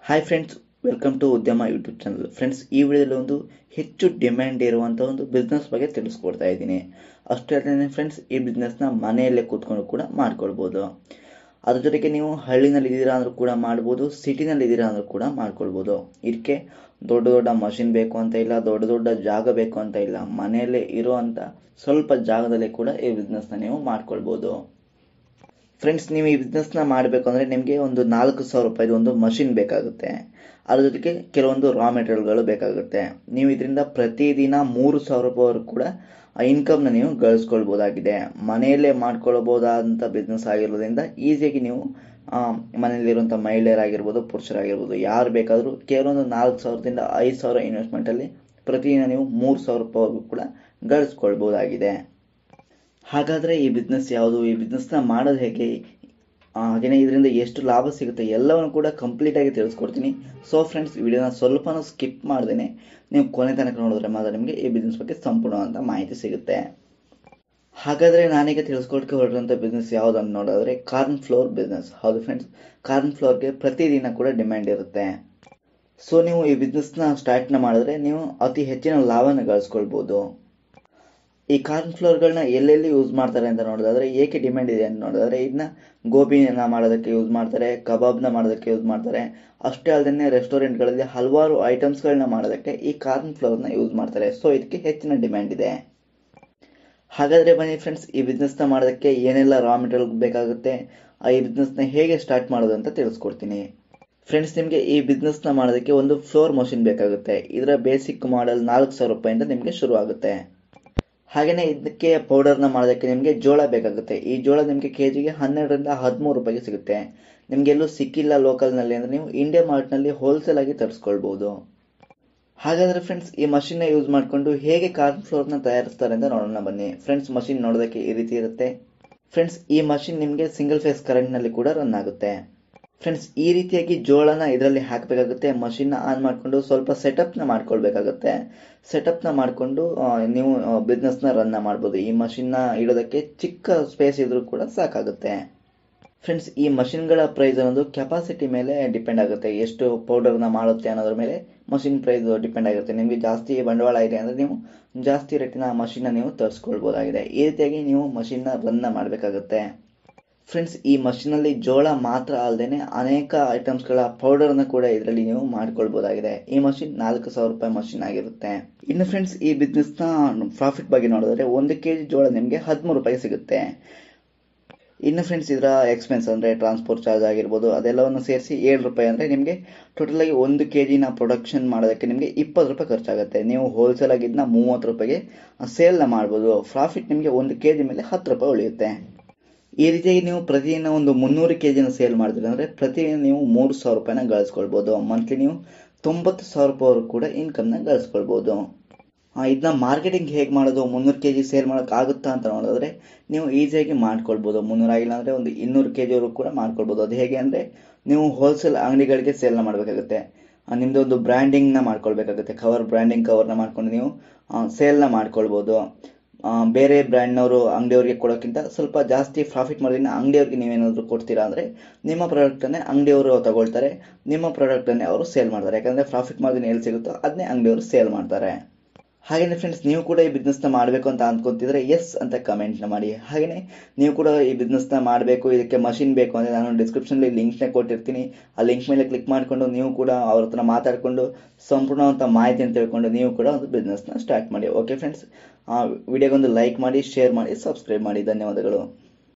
hi friends welcome to Udyama YouTube channel friends ಈ ವಿಡಿಯೋದಲ್ಲಿ ಒಂದು ಹೆಚ್ಚು ಡಿಮ್ಯಾಂಡ್ ಇರುವಂಥ ಒಂದು ಬಿಸ್ನೆಸ್ ಬಗ್ಗೆ ತಿಳಿಸ್ಕೊಡ್ತಾ ಇದ್ದೀನಿ ಅಷ್ಟೇ ಅಲ್ಲದೆ ಫ್ರೆಂಡ್ಸ್ ಈ ಬಿಸ್ನೆಸ್ನ ಮನೆಯಲ್ಲೇ ಕೂತ್ಕೊಂಡು ಕೂಡ ಮಾಡ್ಕೊಳ್ಬೋದು ಅದ್ರ ಜೊತೆಗೆ ನೀವು ಹಳ್ಳಿನಲ್ಲಿ ಇದ್ದೀರಾ ಅಂದ್ರೂ ಕೂಡ ಮಾಡ್ಬೋದು ಸಿಟಿನಲ್ಲಿ ಇದ್ದೀರಾ ಅಂದ್ರೂ ಕೂಡ ಮಾಡ್ಕೊಳ್ಬೋದು ಇದಕ್ಕೆ ದೊಡ್ಡ ದೊಡ್ಡ ಮಷಿನ್ ಬೇಕು ಅಂತ ಇಲ್ಲ ದೊಡ್ಡ ದೊಡ್ಡ ಜಾಗ ಬೇಕು ಅಂತ ಇಲ್ಲ ಮನೆಯಲ್ಲೇ ಇರುವಂಥ ಸ್ವಲ್ಪ ಜಾಗದಲ್ಲೇ ಕೂಡ ಈ ಬಿಸ್ನೆಸ್ನ ನೀವು ಮಾಡ್ಕೊಳ್ಬೋದು ಫ್ರೆಂಡ್ಸ್ ನೀವು ಈ ಬಿಸ್ನೆಸ್ನ ಮಾಡಬೇಕು ಅಂದರೆ ನಿಮಗೆ ಒಂದು ನಾಲ್ಕು ಸಾವಿರ ರೂಪಾಯಿದು ಒಂದು ಮಷಿನ್ ಬೇಕಾಗುತ್ತೆ ಅದ್ರ ಜೊತೆಗೆ ಕೆಲವೊಂದು ರಾ ಮೆಟೀರಿಯಲ್ಗಳು ಬೇಕಾಗುತ್ತೆ ನೀವು ಇದರಿಂದ ಪ್ರತಿದಿನ ಮೂರು ಸಾವಿರ ರೂಪಾಯಿವರೆಗೂ ಕೂಡ ಇನ್ಕಮ್ನ ನೀವು ಗಳಿಸ್ಕೊಳ್ಬೋದಾಗಿದೆ ಮನೆಯಲ್ಲೇ ಮಾಡ್ಕೊಳ್ಬೋದಾದಂಥ ಬಿಸ್ನೆಸ್ ಆಗಿರೋದ್ರಿಂದ ಈಸಿಯಾಗಿ ನೀವು ಮನೆಯಲ್ಲಿರುವಂಥ ಮಹಿಳೆಯರಾಗಿರ್ಬೋದು ಪುರುಷರಾಗಿರ್ಬೋದು ಯಾರು ಬೇಕಾದರೂ ಕೇವಲ ಒಂದು ನಾಲ್ಕು ಸಾವಿರದಿಂದ ಐದು ಸಾವಿರ ಇನ್ವೆಸ್ಟ್ಮೆಂಟಲ್ಲಿ ಪ್ರತಿದಿನ ನೀವು ಮೂರು ಸಾವಿರ ರೂಪಾಯಿವರೆಗೂ ಕೂಡ ಗಳಿಸ್ಕೊಳ್ಬೋದಾಗಿದೆ ಹಾಗಾದರೆ ಈ ಬಿಸ್ನೆಸ್ ಯಾವುದು ಈ ಬಿಸ್ನೆಸ್ನ ಮಾಡೋದು ಹೇಗೆ ಹಾಗೆಯೇ ಇದರಿಂದ ಎಷ್ಟು ಲಾಭ ಸಿಗುತ್ತೆ ಎಲ್ಲವನ್ನು ಕೂಡ ಕಂಪ್ಲೀಟಾಗಿ ತಿಳಿಸ್ಕೊಡ್ತೀನಿ ಸೊ ಫ್ರೆಂಡ್ಸ್ ವಿಡಿಯೋನ ಸ್ವಲ್ಪನೂ ಸ್ಕಿಪ್ ಮಾಡ್ದೇನೆ ನೀವು ಕೊನೆ ತನಕ ನೋಡಿದ್ರೆ ಮಾತ್ರ ನಿಮಗೆ ಈ ಬಿಸ್ನೆಸ್ ಬಗ್ಗೆ ಸಂಪೂರ್ಣವಾದ ಮಾಹಿತಿ ಸಿಗುತ್ತೆ ಹಾಗಾದರೆ ನಾನೀಗ ತಿಳಿಸ್ಕೊಡ್ಕೆ ಹೊರಟಿರುವಂಥ ಬಿಸ್ನೆಸ್ ಯಾವುದು ಅಂತ ನೋಡಿದ್ರೆ ಕಾರ್ನ್ ಫ್ಲೋರ್ ಬಿಸ್ನೆಸ್ ಹೌದು ಫ್ರೆಂಡ್ಸ್ ಕಾರ್ನ್ ಫ್ಲೋರ್ಗೆ ಪ್ರತಿದಿನ ಕೂಡ ಡಿಮ್ಯಾಂಡ್ ಇರುತ್ತೆ ಸೊ ನೀವು ಈ ಬಿಸ್ನೆಸ್ನ ಸ್ಟಾರ್ಟ್ನ ಮಾಡಿದ್ರೆ ನೀವು ಅತಿ ಹೆಚ್ಚಿನ ಲಾಭನ ಗಳಿಸ್ಕೊಳ್ಬೋದು ಈ ಕಾರ್ನ್ ಫ್ಲೋರ್ಗಳನ್ನ ಎಲ್ಲೆಲ್ಲಿ ಯೂಸ್ ಮಾಡ್ತಾರೆ ಅಂತ ನೋಡೋದಾದ್ರೆ ಏಕೆ ಡಿಮ್ಯಾಂಡ್ ಇದೆ ಅಂತ ನೋಡಿದ್ರೆ ಇದನ್ನ ಗೋಬಿನ ಮಾಡೋದಕ್ಕೆ ಯೂಸ್ ಮಾಡ್ತಾರೆ ಕಬಾಬ್ನ ಮಾಡೋದಕ್ಕೆ ಯೂಸ್ ಮಾಡ್ತಾರೆ ಅಷ್ಟೇ ಅಲ್ಲದೆ ರೆಸ್ಟೋರೆಂಟ್ಗಳಲ್ಲಿ ಹಲವಾರು ಐಟಮ್ಸ್ಗಳನ್ನ ಮಾಡೋದಕ್ಕೆ ಈ ಕಾರ್ನ್ ಫ್ಲೋರ್ನ ಯೂಸ್ ಮಾಡ್ತಾರೆ ಸೊ ಇದಕ್ಕೆ ಹೆಚ್ಚಿನ ಡಿಮ್ಯಾಂಡ್ ಇದೆ ಹಾಗಾದರೆ ಬನ್ನಿ ಫ್ರೆಂಡ್ಸ್ ಈ ಬಿಸ್ನೆಸ್ನ ಮಾಡೋದಕ್ಕೆ ಏನೆಲ್ಲ ರಾ ಮೆಟೀರಿಯಲ್ ಬೇಕಾಗುತ್ತೆ ಈ ಬಿಸ್ನೆಸ್ನ ಹೇಗೆ ಸ್ಟಾರ್ಟ್ ಮಾಡೋದು ಅಂತ ತಿಳಿಸ್ಕೊಡ್ತೀನಿ ಫ್ರೆಂಡ್ಸ್ ನಿಮಗೆ ಈ ಬಿಸ್ನೆಸ್ನ ಮಾಡೋದಕ್ಕೆ ಒಂದು ಫ್ಲೋರ್ ಮಷಿನ್ ಬೇಕಾಗುತ್ತೆ ಇದರ ಬೇಸಿಕ್ ಮಾಡೆಲ್ ನಾಲ್ಕು ಸಾವಿರ ರೂಪಾಯಿಂದ ನಿಮಗೆ ಶುರು ಆಗುತ್ತೆ ಹಾಗೆಯೇ ಇದಕ್ಕೆ ಪೌಡರ್ನ ಮಾಡೋದಕ್ಕೆ ನಿಮಗೆ ಜೋಳ ಬೇಕಾಗುತ್ತೆ ಈ ಜೋಳ ನಿಮಗೆ ಕೆ ಜಿಗೆ ಹನ್ನೆರಡರಿಂದ ಹದಿಮೂರು ರೂಪಾಯಿಗೆ ಸಿಗುತ್ತೆ ನಿಮಗೆಲ್ಲೂ ಸಿಕ್ಕಿಲ್ಲ ಲೋಕಲ್ನಲ್ಲಿ ಅಂದರೆ ನೀವು ಇಂಡಿಯಾ ಮಾರ್ಟ್ನಲ್ಲಿ ಹೋಲ್ಸೇಲ್ ಆಗಿ ತರಿಸ್ಕೊಳ್ಬೋದು ಹಾಗಾದರೆ ಫ್ರೆಂಡ್ಸ್ ಈ ಮಷಿನ್ನ ಯೂಸ್ ಮಾಡಿಕೊಂಡು ಹೇಗೆ ಕಾರ್ನ್ ಫ್ಲೋರ್ನ ತಯಾರಿಸ್ತಾರೆ ಅಂತ ನೋಡೋಣ ಬನ್ನಿ ಫ್ರೆಂಡ್ಸ್ ಮಷಿನ್ ನೋಡೋದಕ್ಕೆ ಈ ರೀತಿ ಇರುತ್ತೆ ಫ್ರೆಂಡ್ಸ್ ಈ ಮಷಿನ್ ನಿಮಗೆ ಸಿಂಗಲ್ ಫೇಸ್ ಕರೆಂಟ್ನಲ್ಲಿ ಕೂಡ ರನ್ ಆಗುತ್ತೆ ಫ್ರೆಂಡ್ಸ್ ಈ ರೀತಿಯಾಗಿ ಜೋಳನ ಇದರಲ್ಲಿ ಹಾಕಬೇಕಾಗುತ್ತೆ ಮಷಿನ್ನ ಆನ್ ಮಾಡಿಕೊಂಡು ಸ್ವಲ್ಪ ಸೆಟಪ್ನ ಮಾಡ್ಕೊಳ್ಬೇಕಾಗುತ್ತೆ ಸೆಟಪ್ನ ಮಾಡಿಕೊಂಡು ನೀವು ಬಿಸ್ನೆಸ್ನ ರನ್ನ ಮಾಡ್ಬೋದು ಈ ಮಷಿನ್ನ ಇಡೋದಕ್ಕೆ ಚಿಕ್ಕ ಸ್ಪೇಸ್ ಇದ್ರೂ ಕೂಡ ಸಾಕಾಗುತ್ತೆ ಫ್ರೆಂಡ್ಸ್ ಈ ಮಷಿನ್ಗಳ ಪ್ರೈಸ್ ಅನ್ನೋದು ಕೆಪಾಸಿಟಿ ಮೇಲೆ ಡಿಪೆಂಡ್ ಆಗುತ್ತೆ ಎಷ್ಟು ಪೌಡರ್ನ ಮಾಡುತ್ತೆ ಅನ್ನೋದ್ರ ಮೇಲೆ ಮಷಿನ್ ಪ್ರೈಸ್ ಡಿಪೆಂಡ್ ಆಗಿರುತ್ತೆ ನಿಮಗೆ ಜಾಸ್ತಿ ಬಂಡವಾಳ ಇದೆ ಅಂದರೆ ನೀವು ಜಾಸ್ತಿ ರೇಟಿನ ಮಷಿನ್ನ ನೀವು ತರಿಸ್ಕೊಳ್ಬೋದಾಗಿದೆ ಈ ರೀತಿಯಾಗಿ ನೀವು ಮಷಿನ್ನ ರನ್ನ ಮಾಡಬೇಕಾಗುತ್ತೆ ಫ್ರೆಂಡ್ಸ್ ಈ ಮಷಿನಲ್ಲಿ ಜೋಳ ಮಾತ್ರ ಅಲ್ಲದೆ ಅನೇಕ ಐಟಮ್ಸ್ಗಳ ಪೌಡರ್ನ ಕೂಡ ಇದರಲ್ಲಿ ನೀವು ಮಾಡ್ಕೊಳ್ಬೋದಾಗಿದೆ ಈ ಮಷಿನ್ ನಾಲ್ಕು ಸಾವಿರ ರೂಪಾಯಿ ಮಷಿನ್ ಆಗಿರುತ್ತೆ ಇನ್ನು ಫ್ರೆಂಡ್ಸ್ ಈ ಬಿಸ್ನೆಸ್ನ ಪ್ರಾಫಿಟ್ ಬಗ್ಗೆ ನೋಡಿದ್ರೆ ಒಂದು ಕೆ ಜಿ ಜೋಳ ನಿಮಗೆ ಹದಿಮೂರು ರೂಪಾಯಿ ಸಿಗುತ್ತೆ ಇನ್ನು ಫ್ರೆಂಡ್ಸ್ ಇದರ ಎಕ್ಸ್ಪೆನ್ಸ್ ಅಂದರೆ ಟ್ರಾನ್ಸ್ಪೋರ್ಟ್ ಚಾರ್ಜ್ ಆಗಿರ್ಬೋದು ಅದೆಲ್ಲವನ್ನು ಸೇರಿಸಿ ಏಳು ರೂಪಾಯಿ ಅಂದರೆ ನಿಮಗೆ ಟೋಟಲಾಗಿ ಒಂದು ಕೆ ಜಿನ ಪ್ರೊಡಕ್ಷನ್ ಮಾಡೋದಕ್ಕೆ ನಿಮಗೆ ಇಪ್ಪತ್ತು ರೂಪಾಯಿ ಖರ್ಚಾಗುತ್ತೆ ನೀವು ಹೋಲ್ಸೇಲ್ ಆಗಿ ಇದನ್ನ ಮೂವತ್ತು ರೂಪಾಯಿಗೆ ಸೇಲ್ನ ಮಾಡ್ಬೋದು ಪ್ರಾಫಿಟ್ ನಿಮಗೆ ಒಂದು ಕೆ ಜಿ ಮೇಲೆ ಹತ್ತು ರೂಪಾಯಿ ಉಳಿಯುತ್ತೆ ಈ ರೀತಿಯಾಗಿ ನೀವು ಪ್ರತಿದಿನ ಒಂದು ಮುನ್ನೂರು ಕೆ ಜಿನ ಸೇಲ್ ಮಾಡಿದ್ರಿ ಅಂದರೆ ಪ್ರತಿದಿನ ನೀವು ಮೂರು ಸಾವಿರ ರೂಪಾಯಿನ ಗಳಿಸ್ಕೊಳ್ಬೋದು ಮಂತ್ಲಿ ನೀವು ತೊಂಬತ್ತು ಸಾವಿರ ರೂಪಾಯಿವರೆಗೂ ಕೂಡ ಇನ್ಕಮ್ನ ಗಳಿಸ್ಕೊಳ್ಬೋದು ಇದನ್ನ ಮಾರ್ಕೆಟಿಂಗ್ ಹೇಗೆ ಮಾಡೋದು ಮುನ್ನೂರು ಕೆ ಜಿ ಸೇಲ್ ಮಾಡೋಕೆ ಆಗುತ್ತಾ ಅಂತ ನೋಡಿದ್ರೆ ನೀವು ಈಸಿಯಾಗಿ ಮಾಡ್ಕೊಳ್ಬೋದು ಮುನ್ನೂರು ಆಗಿಲ್ಲ ಅಂದರೆ ಒಂದು ಇನ್ನೂರು ಕೆ ಜಿವರೆಗೂ ಕೂಡ ಮಾಡ್ಕೊಳ್ಬೋದು ಅದು ಹೇಗೆ ಅಂದರೆ ನೀವು ಹೋಲ್ಸೇಲ್ ಅಂಗಡಿಗಳಿಗೆ ಸೇಲ್ನ ಮಾಡಬೇಕಾಗುತ್ತೆ ನಿಮ್ಮದು ಒಂದು ಬ್ರ್ಯಾಂಡಿಂಗ್ನ ಮಾಡ್ಕೊಳ್ಬೇಕಾಗುತ್ತೆ ಕವರ್ ಬ್ರ್ಯಾಂಡಿಂಗ್ ಕವರ್ನ ಮಾಡ್ಕೊಂಡು ನೀವು ಸೇಲ್ನ ಮಾಡ್ಕೊಳ್ಬೋದು ಬೇರೆ ಬ್ರ್ಯಾಂಡ್ನವರು ಅಂಗಡಿಯವ್ರಿಗೆ ಕೊಡೋಕ್ಕಿಂತ ಸ್ವಲ್ಪ ಜಾಸ್ತಿ ಪ್ರಾಫಿಟ್ ಮಾಡೋದ್ರಿಂದ ಅಂಗಡಿಯವ್ರಿಗೆ ನೀವೇನಾದರೂ ಕೊಡ್ತೀರಾ ಅಂದರೆ ನಿಮ್ಮ ಪ್ರಾಡಕ್ಟನ್ನೇ ಅಂಗಡಿಯವರು ತಗೊಳ್ತಾರೆ ನಿಮ್ಮ ಪ್ರಾಡಕ್ಟನ್ನೇ ಅವರು ಸೇಲ್ ಮಾಡ್ತಾರೆ ಯಾಕಂದರೆ ಪ್ರಾಫಿಟ್ ಮಾರ್ಜಿನ್ ಎಲ್ಲಿ ಸಿಗುತ್ತೋ ಅದನ್ನೇ ಅಂಗಡಿಯವರು ಸೇಲ್ ಮಾಡ್ತಾರೆ ಹಾಗೆಯೇ ಫ್ರೆಂಡ್ಸ್ ನೀವು ಕೂಡ ಈ ಬಿಸ್ನೆಸ್ನ ಮಾಡಬೇಕು ಅಂತ ಅಂದ್ಕೊತಿದ್ರೆ ಎಸ್ ಅಂತ ಕಮೆಂಟ್ನ ಮಾಡಿ ಹಾಗೆಯೇ ನೀವು ಕೂಡ ಈ ಬಿಸ್ನೆಸ್ನ ಮಾಡಬೇಕು ಇದಕ್ಕೆ ಮಷಿನ್ ಬೇಕು ಅಂದರೆ ನಾನು ಡಿಸ್ಕ್ರಿಪ್ಷನಲ್ಲಿ ಲಿಂಕ್ನ ಕೊಟ್ಟಿರ್ತೀನಿ ಆ ಲಿಂಕ್ ಮೇಲೆ ಕ್ಲಿಕ್ ಮಾಡಿಕೊಂಡು ನೀವು ಕೂಡ ಅವ್ರ ಹತ್ರ ಮಾತಾಡಿಕೊಂಡು ಸಂಪೂರ್ಣವಂಥ ಮಾಹಿತಿಯನ್ನು ತಿಳ್ಕೊಂಡು ನೀವು ಕೂಡ ಒಂದು ಬಿಸ್ನೆಸ್ನ ಸ್ಟಾರ್ಟ್ ಮಾಡಿ ಓಕೆ ಫ್ರೆಂಡ್ಸ್ ವಿಡಿಯೋಗೊಂದು ಲೈಕ್ ಮಾಡಿ ಶೇರ್ ಮಾಡಿ ಸಬ್ಸ್ಕ್ರೈಬ್ ಮಾಡಿ ಧನ್ಯವಾದಗಳು